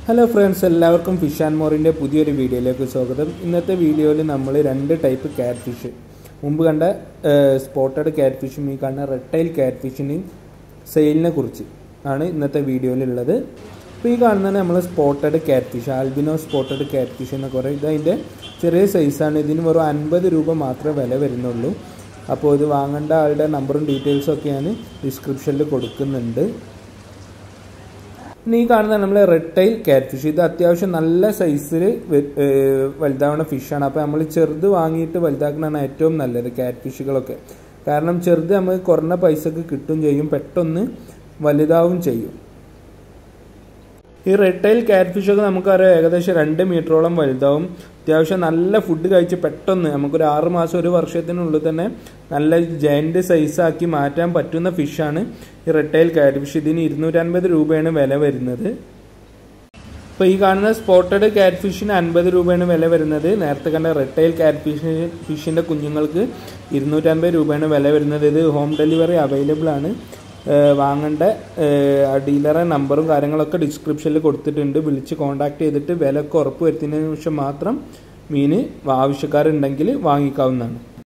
hello friends എല്ലാവർക്കും fish and മോറിൻ്റെ പുതിയൊരു വീഡിയോയിലേക്ക് സ്വാഗതം ഇന്നത്തെ വീഡിയോയിൽ നമ്മൾ രണ്ട് ടൈപ്പ് ക്യാറ്റ് ഫിഷ് മുമ്പ് കണ്ട സ്പോട്ടഡ് ക്യാറ്റ് ഫിഷും ഈ കാണുന്ന റെട്ടൈൽ ക്യാറ്റ് ഫിഷിന് സെയിലിനെ കുറിച്ച് ആണ് ഇന്നത്തെ വീഡിയോയിലുള്ളത് അപ്പോൾ ഈ കാണുന്നതാണ് നമ്മൾ spotted catfish albino spotted catfish എന്നൊക്കെ പറയും ഇത് അതിൻ്റെ ചെറിയ സൈസാണ് ഇതിന് വെറും അൻപത് രൂപ മാത്രമേ വില വരുന്നുള്ളൂ അപ്പോൾ ഇത് വാങ്ങേണ്ട ആളുടെ നമ്പറും ഡീറ്റെയിൽസും ഒക്കെ ഞാൻ ഡിസ്ക്രിപ്ഷനിൽ കൊടുക്കുന്നുണ്ട് ഇനി ഈ കാണുന്നത് നമ്മൾ റെഡ് ടൈൽ ക്യാറ്റ് ഫിഷ് ഇത് അത്യാവശ്യം നല്ല സൈസിൽ വലുതാവുന്ന ഫിഷാണ് അപ്പോൾ നമ്മൾ ചെറുത് വാങ്ങിയിട്ട് വലുതാക്കുന്നതാണ് ഏറ്റവും നല്ലത് ക്യാറ്റ് ഫിഷുകളൊക്കെ കാരണം ചെറുത് നമുക്ക് കുറഞ്ഞ പൈസക്ക് കിട്ടും ചെയ്യും പെട്ടെന്ന് വലുതാവും ചെയ്യും ഈ റെഡ് ടൈൽ ക്യാറ്റ് ഫിഷൊക്കെ നമുക്കറിയാം ഏകദേശം രണ്ട് മീറ്ററോളം വലുതാവും അത്യാവശ്യം നല്ല ഫുഡ് കഴിച്ച് പെട്ടെന്ന് നമുക്കൊരു ആറ് മാസം ഒരു വർഷത്തിനുള്ളിൽ തന്നെ നല്ല ജയന്റ് സൈസാക്കി മാറ്റാൻ പറ്റുന്ന ഫിഷാണ് ഈ റെഡ് ടൈൽ ക്യാറ്റ് ഫിഷ് ഇതിന് ഇരുന്നൂറ്റൻപത് രൂപയാണ് വില വരുന്നത് ഇപ്പോൾ ഈ കാണുന്ന സ്പോട്ടഡ് ക്യാറ്റ് ഫിഷിന് അൻപത് രൂപയാണ് വില വരുന്നത് നേരത്തെ കണ്ട റെഡ് ടൈൽ ക്യാറ്റ് ഫിഷ് ഫിഷിൻ്റെ കുഞ്ഞുങ്ങൾക്ക് ഇരുന്നൂറ്റൻപത് രൂപയാണ് വില വരുന്നത് ഇത് ഹോം ഡെലിവറി അവൈലബിൾ ആണ് വാങ്ങേണ്ട ഡീലറെ നമ്പറും കാര്യങ്ങളൊക്കെ ഡിസ്ക്രിപ്ഷനിൽ കൊടുത്തിട്ടുണ്ട് വിളിച്ച് കോൺടാക്ട് ചെയ്തിട്ട് വിലയൊക്കെ ഉറപ്പ് വരുത്തിയതിനു ശേഷം മാത്രം മീൻ ആവശ്യക്കാരുണ്ടെങ്കിൽ വാങ്ങിക്കാവുന്നതാണ്